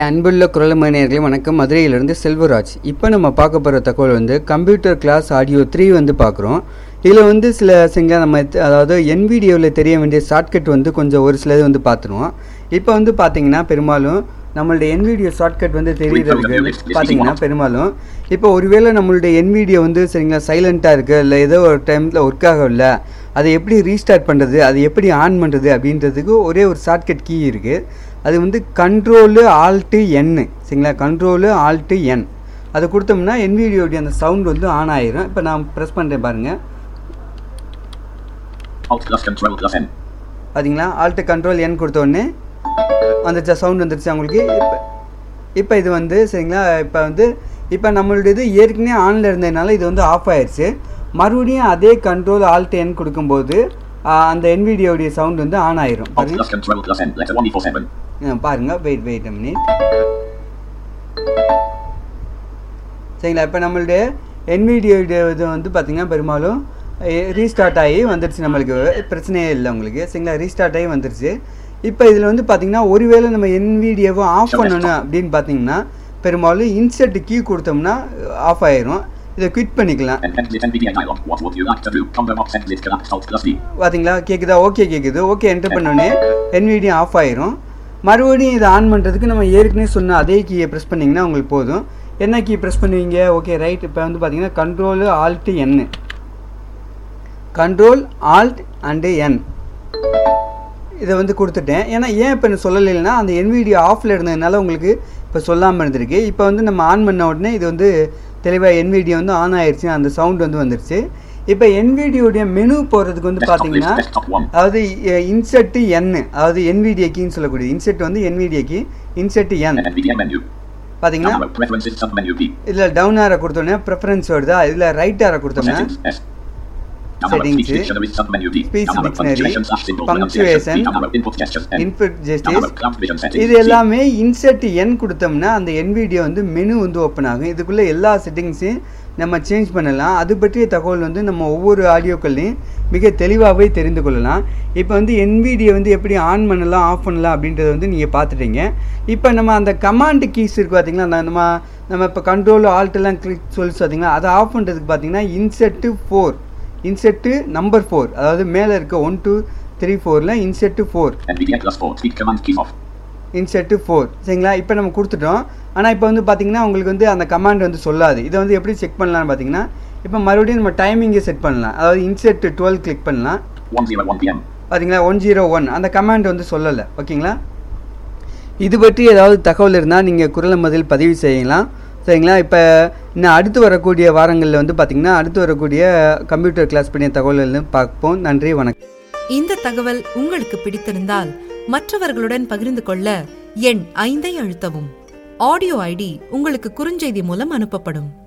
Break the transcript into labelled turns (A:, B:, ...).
A: அன்புள்ள குரல் மணியர்களே வணக்கம் மதுரையிலிருந்து செல்வராஜ் இப்போ நம்ம பார்க்க போகிற தகவல் வந்து கம்ப்யூட்டர் கிளாஸ் ஆடியோ த்ரீ வந்து பார்க்குறோம் இதில் வந்து சில சிங்க நம்ம த- அதாவது என் வீடியோவில் தெரிய வேண்டிய ஷார்ட்கட் வந்து கொஞ்சம் ஒரு சிலது வந்து பார்த்துருவோம் இப்போ வந்து பார்த்தீங்கன்னா பெரும்பாலும் நம்மளுடைய என் வீடியோ ஷார்ட்கட் வந்து தெரியுறதுக்கு பார்த்தீங்கன்னா பெரும்பாலும் இப்போ ஒருவேளை நம்மளுடைய என் வீடியோ வந்து சரிங்களா சைலண்ட்டாக இருக்குது இல்லை ஏதோ ஒரு டைமில் ஒர்க் ஆகல அதை எப்படி ரீஸ்டார்ட் பண்ணுறது அதை எப்படி ஆன் பண்ணுறது அப்படின்றதுக்கு ஒரே ஒரு ஷார்ட்கட் கீ இருக்குது அது வந்து கண்ட்ரோலு ஆல்ட்டு என்னு சரிங்களா கண்ட்ரோலு ஆல்ட்டு என் அதை கொடுத்தோம்னா என் வீடியோடைய அந்த சவுண்ட் வந்து ஆன் ஆயிரும் இப்போ நான் ப்ரெஸ் பண்ணுறேன் பாருங்கள்
B: Alt plus control plus N.
A: பார்த்தீங்களா ஆல்ட்டு கண்ட்ரோல் என் கொடுத்த உடனே வந்துச்சா சவுண்ட் வந்துருச்சு உங்களுக்கு இப்போ இப்போ இது வந்து சரிங்களா இப்போ வந்து இப்போ நம்மளுடையது ஏற்கனவே ஆனில் இருந்ததுனால இது வந்து ஆஃப் ஆயிடுச்சு மறுபடியும் அதே கண்ட்ரோல் ஆல்ட் என் கொடுக்கும்போது ஆ, அந்த என் வீடியோடைய சவுண்ட் வந்து ஆன் ஆயிரும்
B: Alt
A: பாருங்க
B: plus control plus N. Letter 147.
A: ஆ, பாருங்க வெயிட் வெயிட் மினிட் சரிங்களா இப்போ நம்மளுடைய என்விடியோடைய இது வந்து பார்த்திங்கன்னா பெரும்பாலும் ரீஸ்டார்ட் ஆகி வந்துருச்சு நம்மளுக்கு பிரச்சனையே இல்லை உங்களுக்கு சரிங்களா ரீஸ்டார்ட் ஆகி வந்துருச்சு இப்போ இதில் வந்து பார்த்திங்கன்னா ஒருவேளை நம்ம என்விடியோவை ஆஃப் பண்ணணும் அப்படின்னு பார்த்தீங்கன்னா பெரும்பாலும் இன்செர்ட் கீ கொடுத்தோம்னா ஆஃப் ஆயிரும் இதை குவிட் பண்ணிக்கலாம்
B: And exit NVDA dialog. What would you like to do? Combo box exit collapse Alt plus D.
A: பார்த்தீங்களா கேட்குதா ஓகே கேட்குது ஓகே என்டர் பண்ணோடனே என்விடியும் ஆஃப் ஆயிரும் மறுபடியும் இதை ஆன் பண்ணுறதுக்கு நம்ம ஏற்கனவே சொன்ன அதே கீயை ப்ரெஸ் பண்ணிங்கன்னா உங்களுக்கு போதும் என்ன கீ ப்ரெஸ் பண்ணுவீங்க ஓகே ரைட் இப்போ வந்து பார்த்தீங்கன்னா control alt N control alt and N இதை வந்து கொடுத்துட்டேன் ஏன்னா ஏன் இப்போ நான் சொல்லலைன்னா அந்த என்விடியோ ஆஃபில் இருந்ததுனால உங்களுக்கு இப்போ சொல்லாமல் இருந்திருக்கு இப்போ வந்து நம்ம ஆன் பண்ண உடனே இது வந்து தெளிவாக என்விடியோ வந்து ஆன் ஆயிடுச்சு அந்த சவுண்ட் வந்து வந்துருச்சு இப்போ என்விடியோடைய மெனு போகிறதுக்கு வந்து
B: Desktop
A: பார்த்தீங்கன்னா
B: list. Desktop 1.
A: அதாவது இன்செர்ட் என் அதாவது என்விடிஏ கீன்னு சொல்லக்கூடிய இன்செர்ட் வந்து NVDA key insert N
B: And NVDA menu.
A: பார்த்தீங்கன்னா
B: Download preferences submenu P.
A: இதில் டவுன் ஆரை கொடுத்தோன்னே ப்ரெஃபரன்ஸ் வருதா இதில் ரைட் ஆரை கொடுத்தோம்னா
B: Settings S. Download
A: Settings.
B: speech dictionary submenu D.
A: Speech
B: Download
A: dictionary.
B: punctuation slash symbol
A: Punctuation.
B: pronunciation. D. Download input gestures N.
A: Input gestures
B: Download cloud vision settings
A: இது
B: C.
A: எல்லாமே insert N கொடுத்தோம்னா அந்த NVDA வந்து menu வந்து open ஆகும் இதுக்குள்ளே எல்லா செட்டிங்ஸையும் நம்ம சேஞ்ச் பண்ணலாம் அது பற்றிய தகவல் வந்து நம்ம ஒவ்வொரு ஆடியோக்கள்லையும் மிக தெளிவாகவே தெரிந்து கொள்ளலாம் இப்போ வந்து என் வீடியோ வந்து எப்படி ஆன் பண்ணலாம் ஆஃப் பண்ணலாம் அப்படின்றத வந்து நீங்கள் பார்த்துட்டீங்க இப்போ நம்ம அந்த கமாண்ட் கீஸ் இருக்குது பார்த்தீங்களா அந்த நம்ம நம்ம இப்போ கண்ட்ரோல் ஆல்ட்டெல்லாம் கிளிக் சொல்லி பார்த்தீங்களா அதை ஆஃப் பண்ணுறதுக்கு பார்த்தீங்கன்னா insert four insert number four அதாவது மேலே இருக்க ஒன் டூ த்ரீ ஃபோரில் insert four
B: NVDA plus 4. Speak command keys off.
A: Insert four சரிங்களா இப்போ நம்ம கொடுத்துட்டோம் ஆனால் இப்போ வந்து பார்த்தீங்கன்னா உங்களுக்கு வந்து அந்த கமாண்ட் வந்து சொல்லாது இதை வந்து எப்படி செக் பண்ணலாம்னு பார்த்தீங்கன்னா இப்போ மறுபடியும் நம்ம டைமிங்கை செட் பண்ணலாம் அதாவது இன்செட் டுவெல் கிளிக் பண்ணலாம்
B: 101 PM.
A: பார்த்தீங்களா ஒன் ஜீரோ ஒன் அந்த கமாண்ட் வந்து சொல்லலை ஓகேங்களா இது பற்றி ஏதாவது தகவல் இருந்தால் நீங்கள் குரல் மதில் பதிவு செய்யலாம் சரிங்களா இப்போ இன்னும் அடுத்து வரக்கூடிய வாரங்களில் வந்து பார்த்திங்கன்னா அடுத்து வரக்கூடிய கம்ப்யூட்டர் கிளாஸ் பற்றிய தகவல்கள் பார்ப்போம் நன்றி வணக்கம்
C: இந்த தகவல் உங்களுக்கு பிடித்திருந்தால் மற்றவர்களுடன் பகிர்ந்து கொள்ள எண் ஐந்தை அழுத்தவும் ஆடியோ ஐடி உங்களுக்கு குறுஞ்செய்தி மூலம் அனுப்பப்படும்